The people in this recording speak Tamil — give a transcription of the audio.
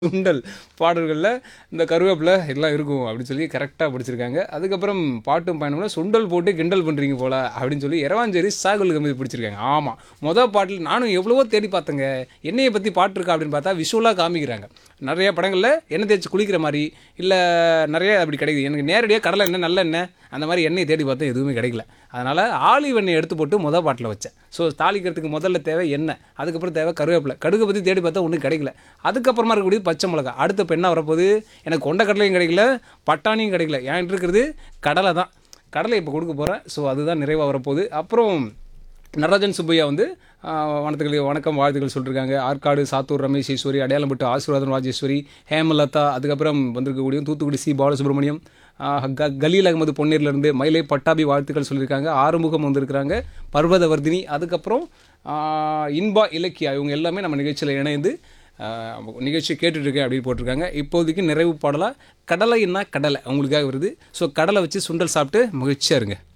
சுண்டல் பாடல்களில் இந்த கருவேப்பிலை எல்லாம் இருக்கும் அப்படின்னு சொல்லி கரெக்டாக படிச்சிருக்காங்க அதுக்கப்புறம் பாட்டும் பயணம்ல சுண்டல் போட்டு கிண்டல் பண்ணுறீங்க போல அப்படின்னு சொல்லி இரவாஞ்சேரி சாகுல் கம்பி பிடிச்சிருக்காங்க ஆமாம் மொதல் பாட்டில் நானும் எவ்வளவோ தேடி பார்த்தேங்க என்னையை பற்றி பாட்டு இருக்கா அப்படின்னு பார்த்தா விஷுவலாக காமிக்கிறாங்க நிறைய படங்களில் எண்ணெய் தேய்ச்சி குளிக்கிற மாதிரி இல்லை நிறைய அப்படி கிடைக்குது எனக்கு நேரடியாக கடலை எண்ணெய் நல்ல எண்ணெய் அந்த மாதிரி எண்ணெய் தேடி பார்த்தா எதுவுமே கிடைக்கல அதனால் ஆலிவ் எண்ணெய் எடுத்து போட்டு மொதல் பாட்டில் வச்சேன் ஸோ தாளிக்கிறதுக்கு முதல்ல தேவை எண்ணெய் அதுக்கப்புறம் தேவை கருவேப்பிலை கடுகு பற்றி தேடி பார்த்தா ஒன்றும் கிடைக்கல அதுக்கப்புறமா இருக்கக்கூடியது பச்சை மிளகா அடுத்த இப்போ என்ன வரப்போகுது எனக்கு கொண்ட கடலையும் கிடைக்கல பட்டாணியும் கிடைக்கல என்கிட்ட இருக்கிறது கடலை தான் கடலை இப்போ கொடுக்க போகிறேன் ஸோ அதுதான் நிறைவாக வரப்போகுது அப்புறம் நடராஜன் சுப்பையா வந்து ஆஹ், வணக்கங்கள் வணக்கம் வாழ்த்துக்கள் சொல்லியிருக்காங்க ஆற்காடு சாத்தூர் ரமேஷ் ஈஸ்வரி அடையாளம்பட்டு ஆசீர்வாதம் ராஜேஸ்வரி ஹேமலதா அதுக்கப்புறம் வந்திருக்கக்கூடிய தூத்துக்குடி சி பாலசுப்ரமணியம் ஆஹ், க- கலீல் அகமது பொன்னீர்லேருந்து மயிலை பட்டாபி வாழ்த்துக்கள் சொல்லியிருக்காங்க ஆறுமுகம் வந்திருக்கிறாங்க பர்வதவர்தினி அதுக்கப்புறம் ஆஹ், இன்பா இலக்கியா இவங்க எல்லாமே நம்ம நிகழ்ச்சியில் இணைந்து ஆஹ், நிகழ்ச்சி கேட்டுட்ருக்கேன் அப்படின்னு போட்டிருக்காங்க இப்போதைக்கு நிறைவு பாடலாக கடலைன்னா கடலை அவங்களுக்காக வருது ஸோ கடலை வச்சு சுண்டல் சாப்பிட்டு மகிழ்ச்சியாக இருங்க